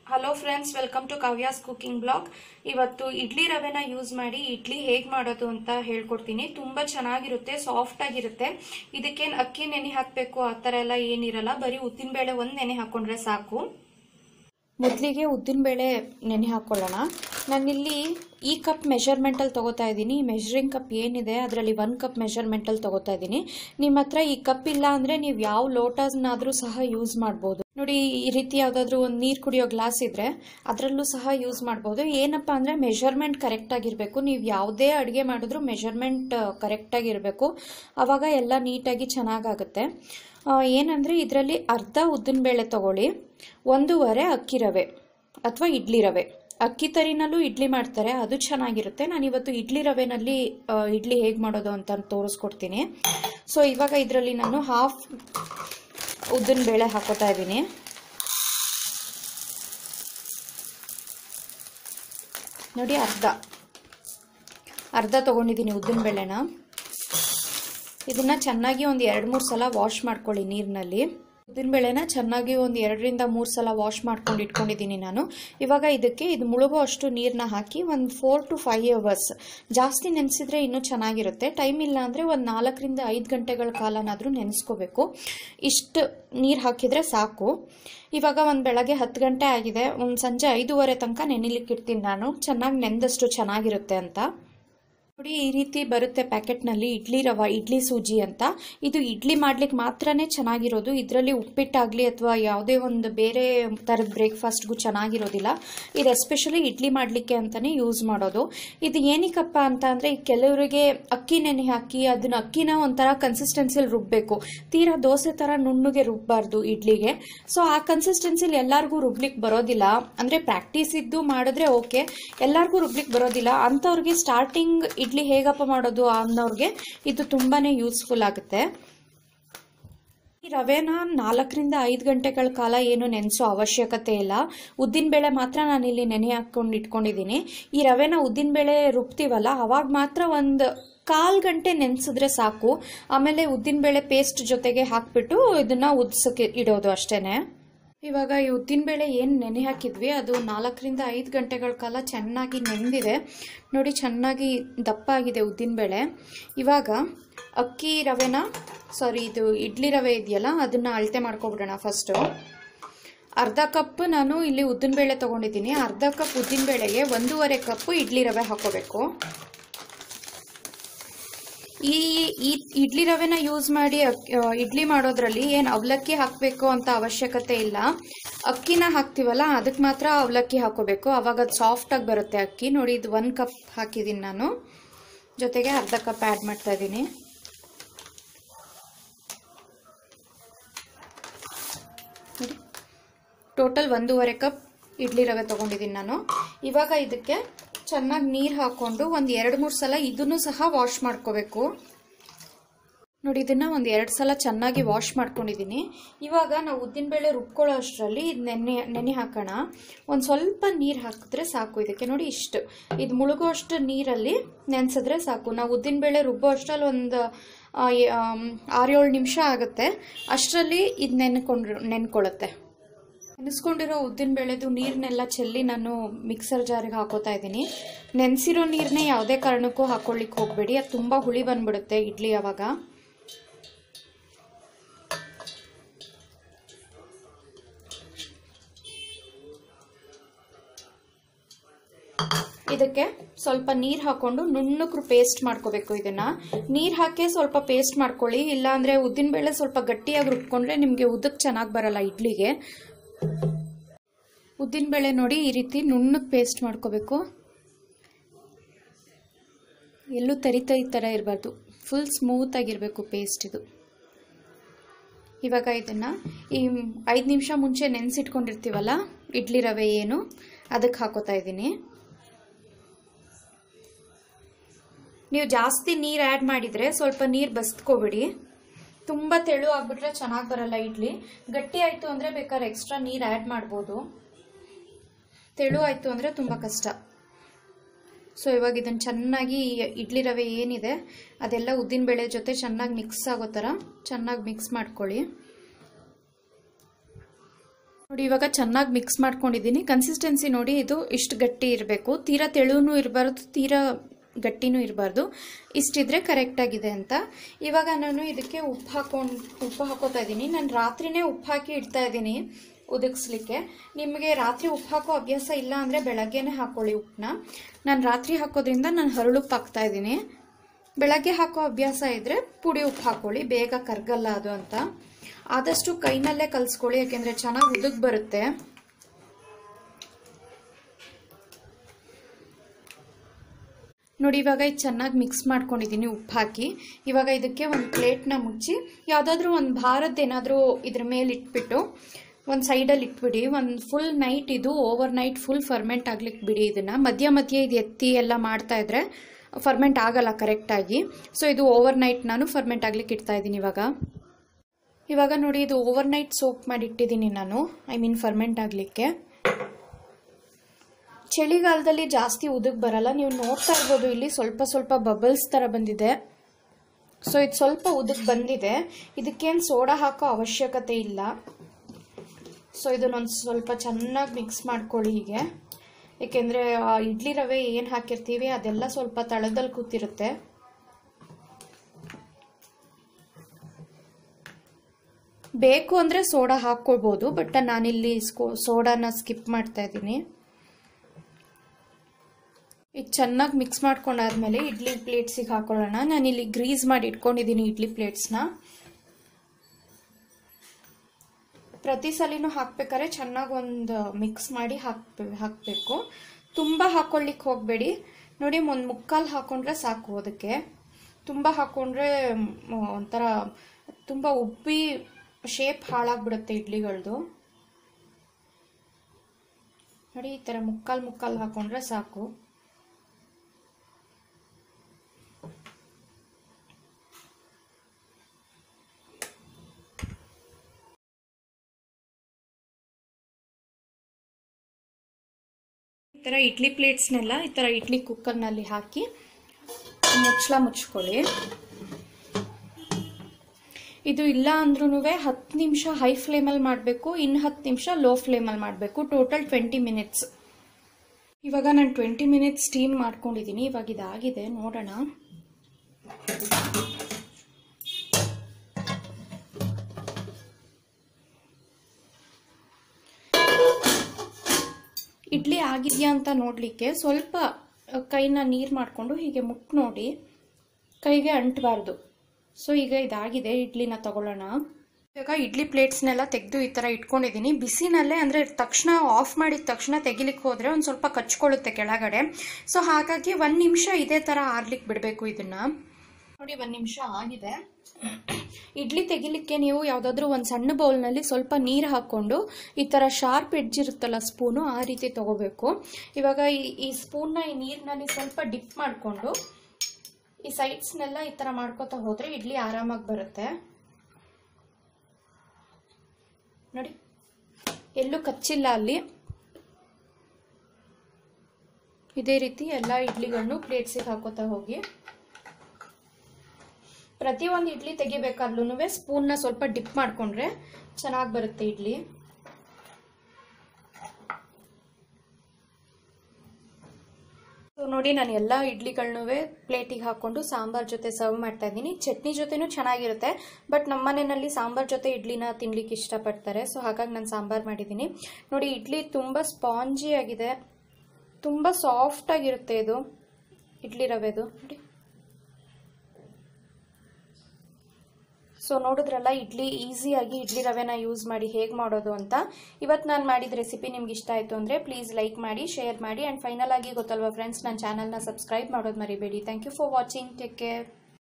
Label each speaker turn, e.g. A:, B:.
A: hello friends welcome to Kavya's cooking blog ಇವತ್ತು ಇಡ್ಲಿ ರವೆನ use ಮಾಡಿ ಇಡ್ಲಿ ಹೇಗೆ ಮಾಡೋದು ಅಂತ ಹೇಳ್ಕೊಡ್ತೀನಿ ತುಂಬ ಚೆನ್ನಾಗಿರುತ್ತೆ ಸಾಫ್ಟ್ ಆಗಿರುತ್ತೆ ಇದಕ್ಕೇನು ಅಕ್ಕಿ ನೆನೆ ಹಾಕಬೇಕು ಆ ಥರ ಎಲ್ಲ ಏನಿರಲ್ಲ ಬರೀ ಉದ್ದಿನಬೇಳೆ ಒಂದು ನೆನೆ ಹಾಕೊಂಡ್ರೆ ಸಾಕು ಮೊದಲಿಗೆ ಉದ್ದಿನಬೇಳೆ ನೆನೆ ಹಾಕ್ಕೊಳ್ಳೋಣ ನಾನಿಲ್ಲಿ ಈ ಕಪ್ ಮೆಷರ್ಮೆಂಟಲ್ಲಿ ತೊಗೋತಾ ಇದ್ದೀನಿ ಈ ಮೆಷರಿಂಗ್ ಕಪ್ ಏನಿದೆ ಅದರಲ್ಲಿ ಒನ್ ಕಪ್ ಮೆಷರ್ಮೆಂಟಲ್ಲಿ ತೊಗೋತಾ ಇದ್ದೀನಿ ನಿಮ್ಮ ಹತ್ರ ಈ ಕಪ್ ಇಲ್ಲ ಅಂದರೆ ನೀವು ಯಾವ ಲೋಟಸ್ನಾದರೂ ಸಹ ಯೂಸ್ ಮಾಡ್ಬೋದು ನೋಡಿ ಈ ರೀತಿ ಯಾವುದಾದ್ರೂ ಒಂದು ನೀರು ಕುಡಿಯೋ ಗ್ಲಾಸ್ ಇದ್ದರೆ ಅದರಲ್ಲೂ ಸಹ ಯೂಸ್ ಮಾಡ್ಬೋದು ಏನಪ್ಪ ಅಂದರೆ ಮೆಷರ್ಮೆಂಟ್ ಕರೆಕ್ಟಾಗಿರಬೇಕು ನೀವು ಯಾವುದೇ ಅಡುಗೆ ಮಾಡಿದ್ರೂ ಮೆಷರ್ಮೆಂಟ್ ಕರೆಕ್ಟಾಗಿರಬೇಕು ಆವಾಗ ಎಲ್ಲ ನೀಟಾಗಿ ಚೆನ್ನಾಗಾಗುತ್ತೆ ಏನಂದರೆ ಇದರಲ್ಲಿ ಅರ್ಧ ಉದ್ದಿನಬೇಳೆ ತಗೊಳ್ಳಿ ಒಂದೂವರೆ ಅಕ್ಕಿ ರವೆ ಅಥವಾ ಇಡ್ಲಿ ರವೆ ಅಕ್ಕಿ ತರಿನಲ್ಲೂ ಇಡ್ಲಿ ಮಾಡ್ತಾರೆ ಅದು ಚೆನ್ನಾಗಿರುತ್ತೆ ನಾನು ಇವತ್ತು ಇಡ್ಲಿ ರವೆನಲ್ಲಿ ಆ, ಇಡ್ಲಿ ಹೇಗೆ ಮಾಡೋದು ಅಂತ ತೋರಿಸ್ಕೊಡ್ತೀನಿ ಸೊ ಇವಾಗ ಇದರಲ್ಲಿ ನಾನು ಹಾಫ್ ಉದ್ದಿನ ಬೇಳೆ ಹಾಕೋತಾ ಇದ್ದೀನಿ ನೋಡಿ ಅರ್ಧ ಅರ್ಧ ತೊಗೊಂಡಿದ್ದೀನಿ ಉದ್ದಿನ ಬೇಳೆನ ಇದನ್ನ ಚೆನ್ನಾಗಿ ಒಂದು ಎರಡು ಮೂರು ಸಲ ವಾಶ್ ಮಾಡ್ಕೊಳ್ಳಿ ನೀರಿನಲ್ಲಿ ಉದ್ದಿನಬೇಳೆನ ಚೆನ್ನಾಗಿ ಒಂದು ಎರಡರಿಂದ ಮೂರು ಸಲ ವಾಶ್ ಮಾಡ್ಕೊಂಡು ಇಟ್ಕೊಂಡಿದ್ದೀನಿ ನಾನು ಇವಾಗ ಇದಕ್ಕೆ ಇದು ಮುಳುಗೋ ಅಷ್ಟು ನೀರನ್ನ ಹಾಕಿ ಒಂದು ಫೋರ್ ಟು ಫೈವ್ ಅವರ್ಸ್ ಜಾಸ್ತಿ ನೆನೆಸಿದ್ರೆ ಇನ್ನೂ ಚೆನ್ನಾಗಿರುತ್ತೆ ಟೈಮ್ ಇಲ್ಲ ಅಂದರೆ ಒಂದು ನಾಲ್ಕರಿಂದ ಐದು ಗಂಟೆಗಳ ಕಾಲನಾದರೂ ನೆನೆಸ್ಕೋಬೇಕು ಇಷ್ಟು ನೀರು ಹಾಕಿದರೆ ಸಾಕು ಇವಾಗ ಒಂದು ಬೆಳಗ್ಗೆ ಹತ್ತು ಗಂಟೆ ಆಗಿದೆ ಒಂದು ಸಂಜೆ ಐದೂವರೆ ತನಕ ನೆನಿಲಿಕ್ಕೆ ಇಡ್ತೀನಿ ನಾನು ಚೆನ್ನಾಗಿ ನೆಂದಷ್ಟು ಚೆನ್ನಾಗಿರುತ್ತೆ ಅಂತ ನೋಡಿ ಈ ರೀತಿ ಬರುತ್ತೆ ಪ್ಯಾಕೆಟ್ನಲ್ಲಿ ಇಡ್ಲಿ ರವ ಇಡ್ಲಿ ಸೂಜಿ ಅಂತ ಇದು ಇಡ್ಲಿ ಮಾಡ್ಲಿಕ್ಕೆ ಮಾತ್ರನೇ ಚೆನ್ನಾಗಿರೋದು ಇದರಲ್ಲಿ ಉಪ್ಪಿಟ್ಟಾಗಲಿ ಅಥವಾ ಯಾವುದೇ ಒಂದು ಬೇರೆ ಥರದ ಬ್ರೇಕ್ಫಾಸ್ಟ್ಗೂ ಚೆನ್ನಾಗಿರೋದಿಲ್ಲ ಇದು ಎಸ್ಪೆಷಲಿ ಇಡ್ಲಿ ಮಾಡಲಿಕ್ಕೆ ಅಂತಲೇ ಯೂಸ್ ಮಾಡೋದು ಇದು ಏನಕ್ಕಪ್ಪ ಅಂತ ಅಂದರೆ ಈ ಕೆಲವರಿಗೆ ಅಕ್ಕಿ ನೆನೆ ಹಾಕಿ ಅದನ್ನ ಅಕ್ಕಿನ ಒಂಥರ ಕನ್ಸಿಸ್ಟೆನ್ಸಿಲಿ ರುಬ್ಬಬೇಕು ತೀರಾ ದೋಸೆ ಥರ ನುಣ್ಣಗೆ ರುಬ್ಬಾರ್ದು ಇಡ್ಲಿಗೆ ಸೊ ಆ ಕನ್ಸಿಸ್ಟೆನ್ಸಿಲಿ ಎಲ್ಲರಿಗೂ ರುಬ್ಲಿಕ್ಕೆ ಬರೋದಿಲ್ಲ ಅಂದರೆ ಪ್ರಾಕ್ಟೀಸ್ ಇದ್ದು ಮಾಡಿದ್ರೆ ಓಕೆ ಎಲ್ಲರಿಗೂ ರುಬ್ಲಿಕ್ಕೆ ಬರೋದಿಲ್ಲ ಅಂಥವ್ರಿಗೆ ಸ್ಟಾರ್ಟಿಂಗ್ ಇಡ್ಲಿ ಹೇಗಪ್ಪ ಮಾಡೋದು ಅನ್ನೋರಿಗೆ ಇದು ತುಂಬಾನೇ ಯೂಸ್ಫುಲ್ ಆಗುತ್ತೆ ಈ ರವೆನ ನಾಲ್ಕರಿಂದ ಐದು ಗಂಟೆಗಳ ಕಾಲ ಏನು ನೆನೆಸೋ ಅವಶ್ಯಕತೆ ಇಲ್ಲ ಉದ್ದಿನಬೇಳೆ ಮಾತ್ರ ನಾನಿಲ್ಲಿ ನೆನೆ ಹಾಕ್ಕೊಂಡು ಇಟ್ಕೊಂಡಿದ್ದೀನಿ ಈ ರವೆನ ಉದ್ದಿನಬೇಳೆ ರುಬ್ತೀವಲ್ಲ ಅವಾಗ ಮಾತ್ರ ಒಂದು ಕಾಲು ಗಂಟೆ ನೆನೆಸಿದ್ರೆ ಸಾಕು ಆಮೇಲೆ ಉದ್ದಿನಬೇಳೆ ಪೇಸ್ಟ್ ಜೊತೆಗೆ ಹಾಕ್ಬಿಟ್ಟು ಇದನ್ನ ಉದ್ಸಕ್ಕೆ ಇಡೋದು ಅಷ್ಟೇನೆ ಇವಾಗ ಈ ಉದ್ದಿನಬೇಳೆ ಏನು ನೆನೆ ಹಾಕಿದ್ವಿ ಅದು ನಾಲ್ಕರಿಂದ ಐದು ಗಂಟೆಗಳ ಕಾಲ ಚೆನ್ನಾಗಿ ನೆಂದಿದೆ ನೋಡಿ ಚೆನ್ನಾಗಿ ದಪ್ಪ ಆಗಿದೆ ಉದ್ದಿನಬೇಳೆ ಇವಾಗ ಅಕ್ಕಿ ರವೆನ ಸಾರಿ ಇದು ಇಡ್ಲಿ ರವೆ ಇದೆಯಲ್ಲ ಅದನ್ನು ಅಳತೆ ಮಾಡ್ಕೊಬಿಡೋಣ ಫಸ್ಟು ಅರ್ಧ ಕಪ್ ನಾನು ಇಲ್ಲಿ ಉದ್ದಿನಬೇಳೆ ತೊಗೊಂಡಿದ್ದೀನಿ ಅರ್ಧ ಕಪ್ ಉದ್ದಿನಬೇಳೆಗೆ ಒಂದೂವರೆ ಕಪ್ಪು ಇಡ್ಲಿ ರವೆ ಹಾಕೋಬೇಕು ಈ ಈ ಇಡ್ಲಿ ರವೆನ ಯೂಸ್ ಮಾಡಿ ಅಕ್- ಆ, ಇಡ್ಲಿ ಮಾಡೋದ್ರಲ್ಲಿ ಏನು ಅವಲಕ್ಕಿ ಹಾಕಬೇಕು ಅಂತ ಅವಶ್ಯಕತೆ ಇಲ್ಲ ಅಕ್ಕಿನ ಹಾಕ್ತೀವಲ್ಲ ಅದಕ್ಕೆ ಮಾತ್ರ ಅವಲಕ್ಕಿ ಹಾಕೋಬೇಕು ಅವಾಗ ಅದು ಸಾಫ್ಟಾಗಿ ಬರುತ್ತೆ ಅಕ್ಕಿ ನೋಡಿ ಇದು ಒಂದು ಕಪ್ ಹಾಕಿದ್ದೀನಿ ನಾನು ಜೊತೆಗೆ ಅರ್ಧ ಕಪ್ ಆ್ಯಡ್ ಮಾಡ್ತಾ ಇದ್ದೀನಿ ನೋಡಿ ಟೋಟಲ್ ಒಂದೂವರೆ ಕಪ್ ಇಡ್ಲಿ ರವೆ ತೊಗೊಂಡಿದ್ದೀನಿ ನಾನು ಇವಾಗ ಇದಕ್ಕೆ ಚೆನ್ನಾಗಿ ನೀರು ಹಾಕ್ಕೊಂಡು ಒಂದು ಎರಡು ಮೂರು ಸಲ ಇದನ್ನು ಸಹ ವಾಶ್ ಮಾಡ್ಕೋಬೇಕು ನೋಡಿ ಇದನ್ನ ಒಂದು ಎರಡು ಸಲ ಚೆನ್ನಾಗಿ ವಾಶ್ ಮಾಡ್ಕೊಂಡಿದ್ದೀನಿ ಇವಾಗ ನಾವು ಉದ್ದಿನಬೇಳೆ ರುಬ್ಕೊಳ್ಳೋ ಅಷ್ಟರಲ್ಲಿ ಇದು ನೆನೆ ನೆನೆ ಹಾಕೋಣ ಒಂದು ಸ್ವಲ್ಪ ನೀರು ಹಾಕಿದ್ರೆ ಸಾಕು ಇದಕ್ಕೆ ನೋಡಿ ಇಷ್ಟು ಇದು ಮುಳುಗೋ ಅಷ್ಟು ನೀರಲ್ಲಿ ನೆನೆಸಿದ್ರೆ ಸಾಕು ನಾವು ಉದ್ದಿನಬೇಳೆ ರುಬ್ಬೋ ಅಷ್ಟರಲ್ಲಿ ಒಂದು ಆರೇಳು ನಿಮಿಷ ಆಗುತ್ತೆ ಅಷ್ಟರಲ್ಲಿ ಇದು ನೆನ್ಕೊಂಡ್ರು ನೆನ್ಕೊಳ್ಳುತ್ತೆ ನೆನೆಸ್ಕೊಂಡಿರೋ ಉದ್ದಿನ ಬೇಳೆದು ನೀರನ್ನೆಲ್ಲ ಚೆಲ್ಲಿ ನಾನು ಮಿಕ್ಸರ್ ಜಾರಿಗೆ ಹಾಕೋತಾ ಇದ್ದೀನಿ ನೆನೆಸಿರೋ ನೀರನ್ನೇ ಯಾವುದೇ ಕಾರಣಕ್ಕೂ ಹಾಕೊಳ್ಳಿಕ್ಕೆ ಹೋಗಬೇಡಿ ಅದು ತುಂಬ ಹುಳಿ ಬಂದ್ಬಿಡುತ್ತೆ ಇಡ್ಲಿ ಅವಾಗ ಇದಕ್ಕೆ ಸ್ವಲ್ಪ ನೀರು ಹಾಕೊಂಡು ನುಣ್ಣಕ್ರು ಪೇಸ್ಟ್ ಮಾಡ್ಕೋಬೇಕು ಇದನ್ನ ನೀರು ಹಾಕಿ ಸ್ವಲ್ಪ ಪೇಸ್ಟ್ ಮಾಡ್ಕೊಳ್ಳಿ ಇಲ್ಲಾಂದ್ರೆ ಉದ್ದಿನಬೇಳೆ ಸ್ವಲ್ಪ ಗಟ್ಟಿಯಾಗಿ ರುಬ್ಕೊಂಡ್ರೆ ನಿಮಗೆ ಉದ್ದಕ್ಕೆ ಚೆನ್ನಾಗಿ ಬರಲ್ಲ ಇಡ್ಲಿಗೆ ಉದ್ದಿನಬೇಳೆ ನೋಡಿ ಈ ರೀತಿ ನುಣ್ಣಗೆ ಪೇಸ್ಟ್ ಮಾಡ್ಕೋಬೇಕು ಎಲ್ಲೂ ತರಿ ತರಿ ಥರ ಇರಬಾರ್ದು ಫುಲ್ ಸ್ಮೂತ್ ಆಗಿರಬೇಕು ಪೇಸ್ಟ್ ಇದು ಇವಾಗ ಇದನ್ನು ಈ ಐದು ನಿಮಿಷ ಮುಂಚೆ ನೆನೆಸಿಟ್ಕೊಂಡಿರ್ತೀವಲ್ಲ ಇಡ್ಲಿ ರವೆ ಏನು ಅದಕ್ಕೆ ಹಾಕೋತಾ ಇದ್ದೀನಿ ನೀವು ಜಾಸ್ತಿ ನೀರು ಆ್ಯಡ್ ಮಾಡಿದರೆ ಸ್ವಲ್ಪ ನೀರು ಬಸ್ತ್ಕೋಬಿಡಿ ತುಂಬ ತೆಳು ಆಗ್ಬಿಟ್ರೆ ಚೆನ್ನಾಗಿ ಬರಲ್ಲ ಇಡ್ಲಿ ಗಟ್ಟಿ ಆಯಿತು ಅಂದರೆ ಬೇಕಾದ್ರೆ ಎಕ್ಸ್ಟ್ರಾ ನೀರು ಆ್ಯಡ್ ಮಾಡ್ಬೋದು ತೆಳು ಆಯಿತು ಅಂದರೆ ತುಂಬ ಕಷ್ಟ ಸೊ ಇವಾಗ ಇದನ್ನು ಚೆನ್ನಾಗಿ ಇಡ್ಲಿ ರವೆ ಏನಿದೆ ಅದೆಲ್ಲ ಉದ್ದಿನಬೇಳೆ ಜೊತೆ ಚೆನ್ನಾಗಿ ಮಿಕ್ಸ್ ಆಗೋ ಥರ ಚೆನ್ನಾಗಿ ಮಿಕ್ಸ್ ಮಾಡ್ಕೊಳ್ಳಿ ನೋಡಿ ಇವಾಗ ಚೆನ್ನಾಗಿ ಮಿಕ್ಸ್ ಮಾಡ್ಕೊಂಡಿದ್ದೀನಿ ಕನ್ಸಿಸ್ಟೆನ್ಸಿ ನೋಡಿ ಇದು ಇಷ್ಟು ಗಟ್ಟಿ ಇರಬೇಕು ತೀರಾ ತೆಳುವೂ ಇರಬಾರ್ದು ತೀರಾ ಗಟ್ಟಿನೂ ಇರಬಾರ್ದು ಇಷ್ಟಿದ್ರೆ ಕರೆಕ್ಟಾಗಿದೆ ಅಂತ ಇವಾಗ ನಾನು ಇದಕ್ಕೆ ಉಪ್ಪು ಹಾಕೊಂಡು ಉಪ್ಪು ಹಾಕೋತಾ ಇದ್ದೀನಿ ನಾನು ರಾತ್ರಿನೇ ಉಪ್ಪು ಹಾಕಿ ಇಡ್ತಾ ಇದ್ದೀನಿ ಉದುಗಿಸ್ಲಿಕ್ಕೆ ನಿಮಗೆ ರಾತ್ರಿ ಉಪ್ಪು ಹಾಕೋ ಅಭ್ಯಾಸ ಇಲ್ಲ ಅಂದರೆ ಬೆಳಗ್ಗೆನೇ ಹಾಕೊಳ್ಳಿ ಉಪ್ಪನ್ನ ನಾನು ರಾತ್ರಿ ಹಾಕೋದ್ರಿಂದ ನಾನು ಹರಳುಪ್ಪು ಹಾಕ್ತಾ ಇದ್ದೀನಿ ಬೆಳಗ್ಗೆ ಹಾಕೋ ಅಭ್ಯಾಸ ಇದ್ದರೆ ಪುಡಿ ಉಪ್ಪು ಹಾಕೊಳ್ಳಿ ಬೇಗ ಕರ್ಗಲ್ಲ ಅದು ಅಂತ ಆದಷ್ಟು ಕೈನಲ್ಲೇ ಕಲಿಸ್ಕೊಳ್ಳಿ ಯಾಕೆಂದರೆ ಚೆನ್ನಾಗಿ ಉದುಗ್ ಬರುತ್ತೆ ನೋಡಿ ಇವಾಗ ಇದು ಚೆನ್ನಾಗಿ ಮಿಕ್ಸ್ ಮಾಡ್ಕೊಂಡಿದ್ದೀನಿ ಉಪ್ಪು ಹಾಕಿ ಇವಾಗ ಇದಕ್ಕೆ ಒಂದು ಪ್ಲೇಟ್ನ ಮುಚ್ಚಿ ಯಾವುದಾದ್ರೂ ಒಂದು ಭಾರದ್ದು ಏನಾದರೂ ಇದ್ರ ಮೇಲೆ ಇಟ್ಬಿಟ್ಟು ಒಂದು ಸೈಡಲ್ಲಿ ಇಟ್ಬಿಡಿ ಒಂದು ಫುಲ್ ನೈಟ್ ಇದು ಓವರ್ ನೈಟ್ ಫುಲ್ ಫರ್ಮೆಂಟ್ ಆಗ್ಲಿಕ್ಕೆ ಬಿಡಿ ಇದನ್ನು ಮಧ್ಯ ಮಧ್ಯೆ ಇದು ಎತ್ತಿ ಎಲ್ಲ ಮಾಡ್ತಾ ಇದ್ರೆ ಫರ್ಮೆಂಟ್ ಆಗಲ್ಲ ಕರೆಕ್ಟಾಗಿ ಸೊ ಇದು ಓವರ್ ನೈಟ್ ನಾನು ಫರ್ಮೆಂಟ್ ಆಗ್ಲಿಕ್ಕೆ ಇಡ್ತಾ ಇದ್ದೀನಿ ಇವಾಗ ಇವಾಗ ನೋಡಿ ಇದು ಓವರ್ ನೈಟ್ ಸೋಪ್ ಮಾಡಿ ಇಟ್ಟಿದ್ದೀನಿ ನಾನು ಐ ಮೀನ್ ಫರ್ಮೆಂಟ್ ಆಗಲಿಕ್ಕೆ ಚಳಿಗಾಲದಲ್ಲಿ ಜಾಸ್ತಿ ಉದುಗ್ ಬರಲ್ಲ ನೀವು ನೋಡ್ತಾ ಇರ್ಬೋದು ಇಲ್ಲಿ ಸ್ವಲ್ಪ ಸ್ವಲ್ಪ ಬಬಲ್ಸ್ ಥರ ಬಂದಿದೆ ಸೊ ಇದು ಸ್ವಲ್ಪ ಉದುಗ್ ಬಂದಿದೆ ಇದಕ್ಕೇನು ಸೋಡಾ ಹಾಕೋ ಅವಶ್ಯಕತೆ ಇಲ್ಲ ಸೊ ಇದನ್ನೊಂದು ಸ್ವಲ್ಪ ಚೆನ್ನಾಗಿ ಮಿಕ್ಸ್ ಮಾಡ್ಕೊಳ್ಳಿ ಹೀಗೆ ಏಕೆಂದರೆ ಇಡ್ಲಿ ರವೆ ಏನು ಹಾಕಿರ್ತೀವಿ ಅದೆಲ್ಲ ಸ್ವಲ್ಪ ತಳದಲ್ಲಿ ಕೂತಿರುತ್ತೆ ಬೇಕು ಅಂದರೆ ಸೋಡಾ ಹಾಕ್ಕೊಳ್ಬೋದು ಬಟ್ ನಾನಿಲ್ಲಿ ಸ್ಕೋ ಸೋಡಾನ ಸ್ಕಿಪ್ ಮಾಡ್ತಾ ಇದ್ದೀನಿ ಈಗ ಚೆನ್ನಾಗಿ ಮಿಕ್ಸ್ ಮಾಡ್ಕೊಂಡಾದ್ಮೇಲೆ ಇಡ್ಲಿ ಪ್ಲೇಟ್ಸಿಗೆ ಹಾಕೊಳ್ಳೋಣ ನಾನಿಲ್ಲಿ ಗ್ರೀಸ್ ಮಾಡಿ ಇಟ್ಕೊಂಡಿದ್ದೀನಿ ಇಡ್ಲಿ ಪ್ಲೇಟ್ಸ್ನ ಪ್ರತಿ ಸಲಿನೂ ಹಾಕ್ಬೇಕಾದ್ರೆ ಚೆನ್ನಾಗಿ ಒಂದು ಮಿಕ್ಸ್ ಮಾಡಿ ಹಾಕ್ಬೇ ಹಾಕಬೇಕು ತುಂಬ ಹಾಕ್ಕೊಳ್ಳಿಕ್ಕೆ ಹೋಗಬೇಡಿ ನೋಡಿ ಒಂದು ಮುಕ್ಕಾಲು ಹಾಕ್ಕೊಂಡ್ರೆ ಸಾಕು ಅದಕ್ಕೆ ತುಂಬ ಹಾಕ್ಕೊಂಡ್ರೆ ಒಂಥರ ತುಂಬ ಉಬ್ಬಿ ಶೇಪ್ ಹಾಳಾಗ್ಬಿಡುತ್ತೆ ಇಡ್ಲಿಗಳದು ನೋಡಿ ಈ ಥರ ಮುಕ್ಕಾಲು ಮುಕ್ಕಾಲು ಹಾಕ್ಕೊಂಡ್ರೆ ಸಾಕು ಈ ಥರ ಇಡ್ಲಿ ಪ್ಲೇಟ್ಸ್ನೆಲ್ಲ ಈ ಥರ ಇಡ್ಲಿ ಕುಕ್ಕರ್ನಲ್ಲಿ ಹಾಕಿ ಮುಚ್ಚಳ ಮುಚ್ಕೊಳ್ಳಿ ಇದು ಇಲ್ಲ ಅಂದ್ರೂ ಹತ್ತು ನಿಮಿಷ ಹೈ ಫ್ಲೇಮಲ್ಲಿ ಮಾಡಬೇಕು ಇನ್ನು ಹತ್ತು ನಿಮಿಷ ಲೋ ಫ್ಲೇಮಲ್ಲಿ ಮಾಡಬೇಕು ಟೋಟಲ್ ಟ್ವೆಂಟಿ ಮಿನಿಟ್ಸ್ ಇವಾಗ ನಾನು ಟ್ವೆಂಟಿ ಮಿನಿಟ್ಸ್ ಸ್ಟೀಮ್ ಮಾಡ್ಕೊಂಡಿದ್ದೀನಿ ಇವಾಗ ಇದಾಗಿದೆ ನೋಡೋಣ ಇಡ್ಲಿ ಆಗಿದೆಯಾ ಅಂತ ನೋಡಲಿಕ್ಕೆ ಸ್ವಲ್ಪ ಕೈನ ನೀರು ಮಾಡಿಕೊಂಡು ಹೀಗೆ ಮುಟ್ಟು ನೋಡಿ ಕೈಗೆ ಅಂಟಬಾರ್ದು ಸೊ ಈಗ ಇದಾಗಿದೆ ಇಡ್ಲಿನ ತಗೊಳ್ಳೋಣ ಇವಾಗ ಇಡ್ಲಿ ಪ್ಲೇಟ್ಸ್ನೆಲ್ಲ ತೆಗೆದು ಈ ಥರ ಇಟ್ಕೊಂಡಿದ್ದೀನಿ ಬಿಸಿನಲ್ಲೇ ಅಂದರೆ ತಕ್ಷಣ ಆಫ್ ಮಾಡಿದ ತಕ್ಷಣ ತೆಗಿಲಿಕ್ಕೆ ಹೋದರೆ ಒಂದು ಸ್ವಲ್ಪ ಕಚ್ಕೊಳ್ಳುತ್ತೆ ಕೆಳಗಡೆ ಸೊ ಹಾಗಾಗಿ ಒಂದು ನಿಮಿಷ ಇದೇ ಥರ ಆರ್ಲಿಕ್ಕೆ ಬಿಡಬೇಕು ಇದನ್ನು ನೋಡಿ ಒಂದು ನಿಮಿಷ ಆಗಿದೆ ಇಡ್ಲಿ ತೆಗಿಲಿಕ್ಕೆ ನೀವು ಯಾವುದಾದ್ರೂ ಒಂದು ಸಣ್ಣ ಬೌಲ್ನಲ್ಲಿ ಸ್ವಲ್ಪ ನೀರು ಹಾಕ್ಕೊಂಡು ಈ ಥರ ಶಾರ್ಪ್ ಎಡ್ಜ್ ಇರುತ್ತಲ್ಲ ಸ್ಪೂನು ಆ ರೀತಿ ತಗೋಬೇಕು ಇವಾಗ ಈ ಈ ಸ್ಪೂನ್ನ ಈ ನೀರಿನಲ್ಲಿ ಸ್ವಲ್ಪ ಡಿಪ್ ಮಾಡಿಕೊಂಡು ಈ ಸೈಡ್ಸ್ನೆಲ್ಲ ಈ ಥರ ಮಾಡ್ಕೋತಾ ಹೋದರೆ ಇಡ್ಲಿ ಆರಾಮಾಗಿ ಬರುತ್ತೆ ನೋಡಿ ಎಲ್ಲೂ ಕಚ್ಚಿಲ್ಲ ಅಲ್ಲಿ ಇದೇ ರೀತಿ ಎಲ್ಲ ಇಡ್ಲಿಗಳನ್ನು ಪ್ಲೇಟ್ಸಿಗೆ ಹಾಕೋತಾ ಹೋಗಿ ಪ್ರತಿಯೊಂದು ಇಡ್ಲಿ ತೆಗಿಬೇಕಾದ್ಲೂ ಸ್ಪೂನ್ನ ಸ್ವಲ್ಪ ಡಿಪ್ ಮಾಡಿಕೊಂಡ್ರೆ ಚೆನ್ನಾಗಿ ಬರುತ್ತೆ ಇಡ್ಲಿ ಸೊ ನೋಡಿ ನಾನು ಎಲ್ಲ ಇಡ್ಲಿಗಳನ್ನೂ ಪ್ಲೇಟಿಗೆ ಹಾಕ್ಕೊಂಡು ಸಾಂಬಾರ್ ಜೊತೆ ಸರ್ವ್ ಮಾಡ್ತಾ ಇದ್ದೀನಿ ಚಟ್ನಿ ಜೊತೆನೂ ಚೆನ್ನಾಗಿರುತ್ತೆ ಬಟ್ ನಮ್ಮ ಮನೆಯಲ್ಲಿ ಸಾಂಬಾರ್ ಜೊತೆ ಇಡ್ಲಿನ ತಿನ್ಲಿಕ್ಕೆ ಇಷ್ಟಪಡ್ತಾರೆ ಸೊ ಹಾಗಾಗಿ ನಾನು ಸಾಂಬಾರ್ ಮಾಡಿದ್ದೀನಿ ನೋಡಿ ಇಡ್ಲಿ ತುಂಬ ಸ್ಪಾಂಜಿ ಆಗಿದೆ ತುಂಬ ಸಾಫ್ಟಾಗಿರುತ್ತೆ ಇದು ಇಡ್ಲಿ ರವೆದು ನೋಡಿ ಸೊ ನೋಡಿದ್ರಲ್ಲ ಇಡ್ಲಿ ಈಸಿಯಾಗಿ ಇಡ್ಲಿ ರವೆನ ಯೂಸ್ ಮಾಡಿ ಹೇಗೆ ಮಾಡೋದು ಅಂತ ಇವತ್ತು ನಾನು ಮಾಡಿದ ರೆಸಿಪಿ ನಿಮ್ಗೆ ಇಷ್ಟ ಆಯಿತು ಅಂದರೆ ಪ್ಲೀಸ್ ಲೈಕ್ ಮಾಡಿ ಶೇರ್ ಮಾಡಿ ಆ್ಯಂಡ್ ಫೈನಲ್ ಆಗಿ ಗೊತ್ತಲ್ವಾ ಫ್ರೆಂಡ್ಸ್ ನನ್ನ ಚಾನಲ್ನ ಸಬ್ಸ್ಕ್ರೈಬ್ ಮಾಡೋದು ಮರಿಬೇಡಿ thank you for watching take care